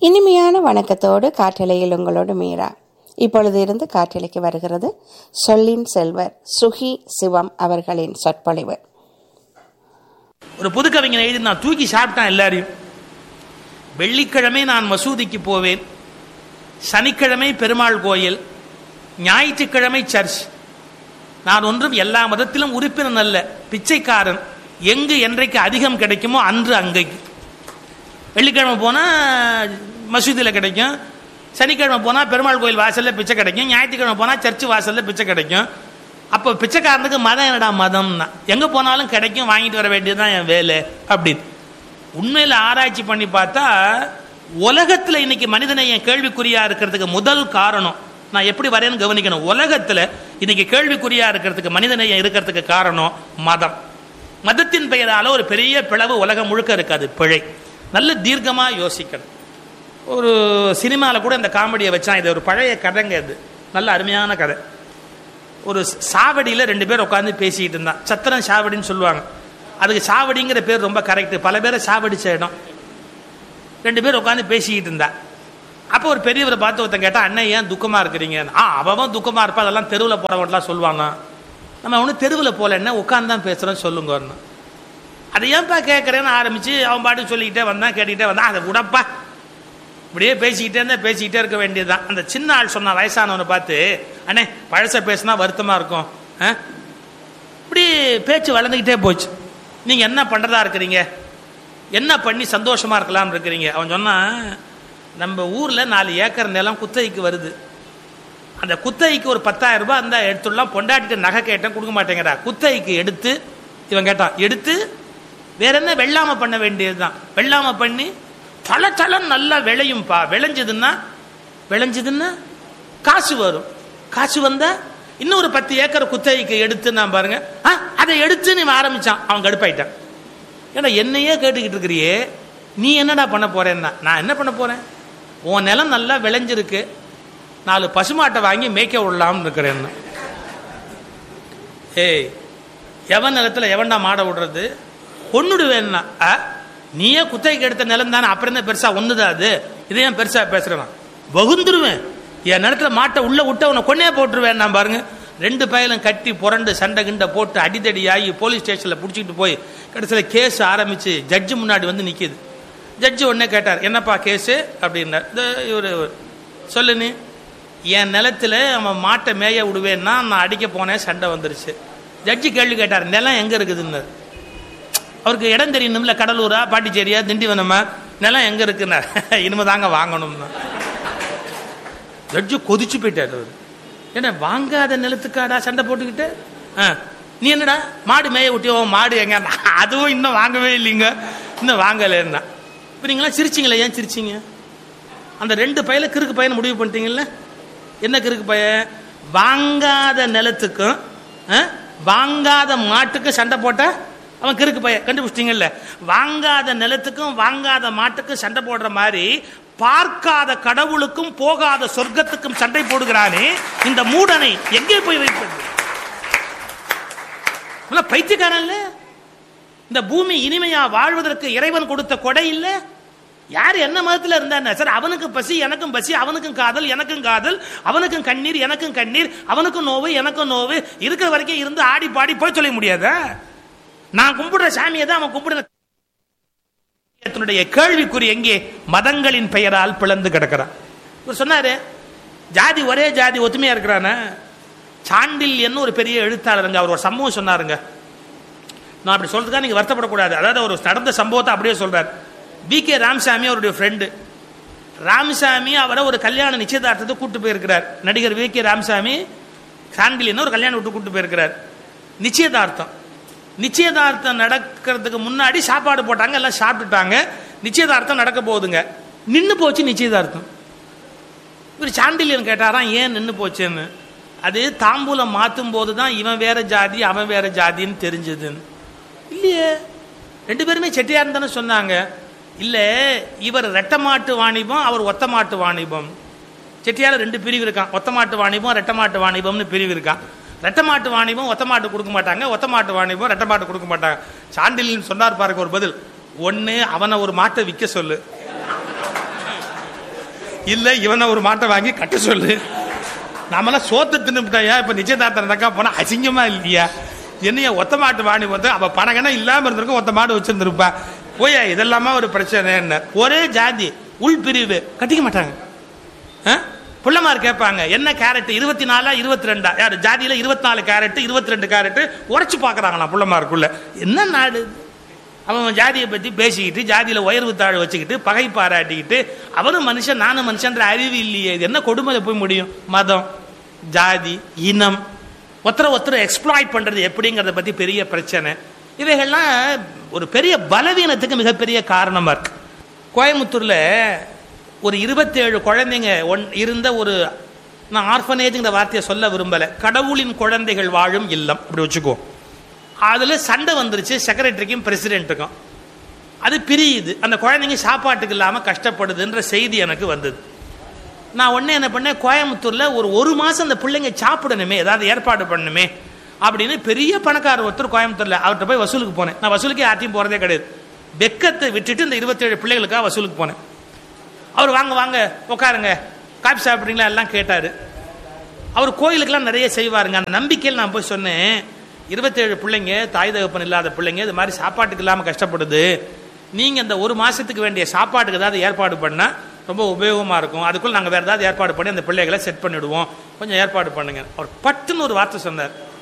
இனிமையான வணக்கத்தோடு காற்றலையில் உங்களோடு மீரா இப்பொழுது இருந்து காற்றலைக்கு வருகிறது சொல்லின் செல்வர் சுகி சிவம் அவர்களின் சொற்பொழிவு ஒரு புது கவிஞன் எழுதி நான் தூக்கி சாப்பிட்டேன் எல்லாரையும் வெள்ளிக்கிழமை நான் மசூதிக்கு போவேன் சனிக்கிழமை பெருமாள் கோயில் ஞாயிற்றுக்கிழமை சர்ச் நான் ஒன்றும் எல்லா மதத்திலும் உறுப்பினர் அல்ல பிச்சைக்காரன் எங்கு என்றைக்கு அதிகம் கிடைக்குமோ அன்று அங்கைக்கு வெள்ளிக்கிழமை போனால் மசூதியில் கிடைக்கும் சனிக்கிழமை போனால் பெருமாள் கோயில் வாசலில் பிச்சை கிடைக்கும் ஞாயிற்றுக்கிழமை போனால் சர்ச்சு வாசலில் பிச்சை கிடைக்கும் அப்போ பிச்சைக்காரனுக்கு மதம் என்னடா மதம்னா எங்கே போனாலும் கிடைக்கும் வாங்கிட்டு வர வேண்டியதுதான் என் வேலை அப்படின்னு உண்மையில் ஆராய்ச்சி பண்ணி பார்த்தா உலகத்தில் இன்னைக்கு மனிதநேயம் கேள்விக்குறியா இருக்கிறதுக்கு முதல் காரணம் நான் எப்படி வரேன்னு கவனிக்கணும் உலகத்தில் இன்னைக்கு கேள்விக்குறியா இருக்கிறதுக்கு மனிதநேயம் இருக்கிறதுக்கு காரணம் மதம் மதத்தின் பெயரால ஒரு பெரிய பிளவு உலகம் முழுக்க இருக்காது பிழை நல்ல தீர்க்கமாக யோசிக்கணும் ஒரு சினிமாவில் கூட இந்த காமெடியை வச்சான் இது ஒரு பழைய கதைங்க இது நல்ல அருமையான கதை ஒரு சாவடியில் ரெண்டு பேர் உட்காந்து பேசிக்கிட்டு இருந்தான் சத்திரம் சாவடின்னு சொல்லுவாங்க அதுக்கு சாவடிங்கிற பேர் ரொம்ப கரெக்டு பல பேரை சாவடிச்ச இடம் ரெண்டு பேர் உட்காந்து பேசிக்கிட்டு இருந்தா அப்போ ஒரு பெரியவரை பார்த்து ஒருத்தன் கேட்டா அண்ணன் ஏன் துக்கமா இருக்கிறீங்க ஆ அவன் துக்கமா இருப்பா அதெல்லாம் தெருவில் போறவன்லாம் சொல்லுவானா நம்ம ஒன்றும் தெருவில் போல என்ன உட்காந்து தான் பேசுகிறோம் சொல்லுங்கன்னு அதை ஏன்ப்பா கேட்குறேன்னு ஆரம்பிச்சு அவன் பாட்டு சொல்லிக்கிட்டே வந்தான் கேட்டுக்கிட்டே வந்தான் அதை விடப்பா இப்படியே பேசிக்கிட்டே இருந்தா பேசிக்கிட்டே இருக்க வேண்டியதுதான் அந்த சின்ன ஆள் சொன்ன வயசானவனை பார்த்து அண்ணே பழச பேசினா வருத்தமாக இருக்கும் ஆ இப்படி பேச்சு வளர்ந்துக்கிட்டே போச்சு நீங்கள் என்ன பண்ணுறதா இருக்கிறீங்க என்ன பண்ணி சந்தோஷமாக இருக்கலாம் இருக்கிறீங்க அவன் சொன்னான் நம்ம ஊரில் நாலு ஏக்கர் நிலம் குத்தகைக்கு வருது அந்த குத்தகைக்கு ஒரு பத்தாயிரம் ரூபாய் இருந்தா எடுத்துடலாம் பொண்டாட்டிட்டு நகை கேட்டேன் கொடுக்க மாட்டேங்கிறா குத்தகைக்கு எடுத்து இவன் கேட்டான் எடுத்து வேற என்ன வெள்ளாம பண்ண வேண்டியதுதான் வெள்ளாம பண்ணி பல சலம் நல்லா விளையும்பா விளைஞ்சதுன்னா விளைஞ்சதுன்னா காசு வரும் காசு வந்தா இன்னும் ஒரு பத்து ஏக்கர் குத்தகைக்கு எடுத்து நான் பாருங்க ஆ, அதை எடுத்து நீ ஆரம்பிச்சான் அவன் கடுப்பாயிட்டான் ஏன்னா என்னையே கேட்டுக்கிட்டு இருக்கிறியே நீ என்னடா பண்ண போறேன்னா நான் என்ன பண்ண போறேன் உன் நிலம் நல்லா விளைஞ்சிருக்கு நாலு பசுமாட்டை வாங்கி மேய்க்க விடலாம்னு இருக்கிறேன்னு ஏய் எவன் நிலத்துல எவன்டா மாட விடுறது கொன்னுடுவேன்னா ஆ, நீயே குத்தகைக்கு எடுத்த நிலம் தானே அப்புறம் என்ன பெருசா ஒண்ணுதான் அது இதை ஏன் பெருசா பேசுறேன் வகுந்துருவேன் என் நிலத்துல மாட்டை உள்ள விட்டு அவனை கொன்னே போட்டுருவேன் நான் பாருங்க ரெண்டு பயலும் கட்டி புரண்டு சண்டை கிண்டை போட்டு அடிதடி ஆகி போலீஸ் ஸ்டேஷன்ல பிடிச்சிக்கிட்டு போய் கடைசியில் கேஸ் ஆரம்பிச்சு ஜட்ஜு முன்னாடி வந்து நிக்குது ஜட்ஜு உடனே கேட்டார் என்னப்பா கேஸு அப்படின்னார் இந்த இவர் சொல்லு நீ என் நிலத்துல அவன் மாட்டை மேய விடுவேன்னா நான் அடிக்க போனேன் சண்டை வந்துருச்சு ஜட்ஜி கேள்வி கேட்டார் நிலம் எங்க இருக்குதுன்னு அவருக்கு இடம் தெரியணும்ல கடலூரா பாண்டிச்சேரியா திண்டிவனமா நிலம் எங்க இருக்குன்னா இனிமே தாங்க வாங்கணும்னு ஜட்ஜு கொதிச்சு போயிட்டார் அவர் என்ன வாங்காத நிலத்துக்காடா சண்டை போட்டுக்கிட்டு ஆ, நீ என்னடா மாடு மேய விட்டியோ மாடு எங்க அதுவும் இன்னும் வாங்கவே இல்லைங்க இன்னும் வாங்கலைன்னா இப்போ நீங்களாம் சிரிச்சிங்களே ஏன் சிரிச்சிங்க அந்த ரெண்டு பையில கிறுக்கு பையனை முடிவு பண்ணிட்டீங்கல்ல என்ன கிறுக்கு பையன் வாங்காத நிலத்துக்கும் ஆ, வாங்காத மாட்டுக்கும் சண்டை போட்டா அவன் கிறுக்கு பையன் கண்டுபிடிச்சிட்டீங்கல்ல வாங்காத நிலத்துக்கும் வாங்காத மாட்டுக்கும் சண்டை போடுற மாதிரி பார்க்காத கடவுளுக்கும் போகாத சொர்க்கத்துக்கும் சண்டை போடுகிறானே இந்த மூடனை எங்கே போய் வைப்பது இவன் பைத்தியக்காரன் இல்ல இந்த பூமி இனிமையா வாழ்வதற்கு இறைவன் கொடுத்த கொடை இல்ல யார் என்ன மதத்துல இருந்தா சார் அவனுக்கு பசி எனக்கும் பசி அவனுக்கும் காதல் எனக்கும் காதல் அவனுக்கும் கண்ணீர் எனக்கும் கண்ணீர் அவனுக்கும் நோவு எனக்கும் நோவு இருக்கிற வரைக்கும் இருந்து ஆடி பாடி போய் சொல்ல முடியாதா நான் கும்பிடுற சாமியை தான் அவன் கும்பிடுற தன்னுடைய கேள்விக்குறி எங்கே மதங்களின் பெயரால் பிளந்து கிடக்கிறான் இவர் சொன்னாரு ஜாதி ஒரே ஜாதி ஒத்துமையா இருக்கிறானே சாண்டில் என்ன ஒரு பெரிய எழுத்தாளருங்க அவர் ஒரு சம்பவம் சொன்னாருங்க நான் அப்படி சொல்றதுக்காக நீங்க வருத்தப்படக்கூடாது அதாவது ஒரு நடந்த சம்பவத்தை அப்படியே சொல்றாரு வி கே ராமசாமி அவருடைய ஃப்ரெண்டு ராமசாமி அவரை ஒரு கல்யாண நிச்சயதார்த்தத்தை கூட்டு போயிருக்கிறார் நடிகர் வி கே ராமசாமி சாண்டில் என்ன ஒரு கல்யாணம் விட்டு கூட்டு போயிருக்கிறார் நிச்சயதார்த்தம் நிச்சயதார்த்தம் நடக்கிறதுக்கு முன்னாடி சாப்பாடு போட்டாங்க எல்லாம் சாப்பிட்டுட்டாங்க நிச்சயதார்த்தம் நடக்க போகுதுங்க நின்று போச்சு நிச்சயதார்த்தம் இவர் சாண்டில்யன் கேட்டாராம் ஏன் நின்று போச்சுன்னு அது தாம்பூலம் மாற்றும் போது தான் இவன் வேற ஜாதி அவன் வேற ஜாதின்னு தெரிஞ்சதுன்னு இல்லையே ரெண்டு பேருமே செட்டியார் தானே சொன்னாங்க இல்ல இவர் ரெட்ட மாட்டு வாணிபம் அவர் ஒத்த மாட்டு வாணிபம் செட்டியார் ரெண்டு பிரிவு இருக்கான் ஒத்த மாட்டு வாணிபம் ரெட்ட மாட்டு வாணிபம்னு பிரிவு இருக்கான் ரெட்ட மாட்டு வாணிபம் ஒத்த மாட்டு கொடுக்க மாட்டாங்க ஒத்த மாட்டு வாணிபம் ரெட்ட மாட்டு கொடுக்க மாட்டாங்க சாண்டில்யன் சொன்னார் பாருங்க ஒரு பதில் ஒன்னு அவனை ஒரு மாட்டை விற்க சொல்லு இல்லை இவனை ஒரு மாட்டை வாங்கி கட்ட சொல்லு நாமெல்லாம் சோத்து தின்னுட்டாயா இப்ப நிச்சயதார்த்தம் நடக்கா போனா அசிங்கமா இல்லையா என்னைய ஒத்த மாட்டு வாணி வந்து அவ பணகனா இல்லாம இருந்திருக்கும் ஒத்த மாடு வச்சிருந்திருப்பா போயா இதெல்லாமா ஒரு பிரச்சனை என்ன ஒரே ஜாதி உள் பிரிவு கட்டிக்க மாட்டாங்க ஆ? புள்ளமார் கேட்பாங்க என்ன கேரட் இருபத்தி நாலா இருபத்தி ரெண்டா யார் ஜாதியில இருபத்தி நாலு கேரட் இருபத்தி ரெண்டு கேரட் உரைச்சு பார்க்கறாங்களாம் புள்ளமாருக்குள்ள என்ன நாடு இது? அவன் ஜாதியை பத்தி பேசிக்கிட்டு ஜாதியில உயர்வு தாழ் வச்சுக்கிட்டு பகை பாராட்டிக்கிட்டு அவனும் மனுஷன் நானும் மனுஷன்ற அறிவு இல்லையே இது என்ன கொடுமையில போய் முடியும் மதம் ஜாதி இனம் ஒருத்தரை ஒருத்தரை எக்ஸ்ப்ளாய்ட் பண்றது எப்படிங்கிறத பத்தி பெரிய பிரச்சனை இவைகள்லாம் ஒரு பெரிய பலவீனத்துக்கு மிகப்பெரிய காரணமா இருக்கு கோயம்புத்தூர்ல ஒரு இருபத்தேழு குழந்தைங்க ஒன் இருந்த ஒரு நான் ஆர்ஃபனேஜ்ங்கிற வார்த்தையை சொல்ல விரும்பல கடவுளின் குழந்தைகள் வாழும் இல்லம் அப்படி வச்சுக்கோ அதுல சண்டை வந்துருச்சு செக்ரட்டரிக்கும் பிரசிடென்ட்டுக்கும் அது பிரியுது அந்த குழந்தைங்க சாப்பாட்டுக்கு இல்லாம கஷ்டப்படுதுன்ற செய்தி எனக்கு வந்தது நான் உடனே என்ன பண்ணேன் கோயம்புத்தூர்ல ஒரு ஒரு மாசம் அந்த பிள்ளைங்க சாப்பிடணுமே ஏதாவது ஏற்பாடு பண்ணணுமே அப்படின்னு பெரிய பணக்காரர் ஒருத்தர் கோயம்புத்தூர்ல அவர்கிட்ட போய் வசூலுக்கு போனேன் நான் வசூலுக்கு யார்ட்டையும் போறதே கிடையாது வெக்கத்தை விட்டுட்டு இந்த இருபத்தேழு பிள்ளைகளுக்காக வசூலுக்கு போனேன் அவர் வாங்க வாங்க உட்காருங்க காப்பி சாப்பிட்றீங்களா எல்லாம் கேட்டாரு அவர் கோயிலுக்கெல்லாம் நிறைய செய்வாருங்க அந்த நம்பிக்கையில் நான் போய் சொன்னேன் இருபத்தேழு பிள்ளைங்க தாய் தகப்பன் இல்லாத பிள்ளைங்க இது மாதிரி சாப்பாட்டுக்கு இல்லாமல் கஷ்டப்படுது நீங்க இந்த ஒரு மாசத்துக்கு வேண்டிய சாப்பாட்டுக்கு ஏதாவது ஏற்பாடு பண்ணா ரொம்ப உபயோகமா இருக்கும் அதுக்குள்ள நாங்க வேற ஏதாவது ஏற்பாடு பண்ணி அந்த பிள்ளைகளை செட் பண்ணிடுவோம் கொஞ்சம் ஏற்பாடு பண்ணுங்க அவர் பட்டுன்னு ஒரு வார்த்தை சொன்னார்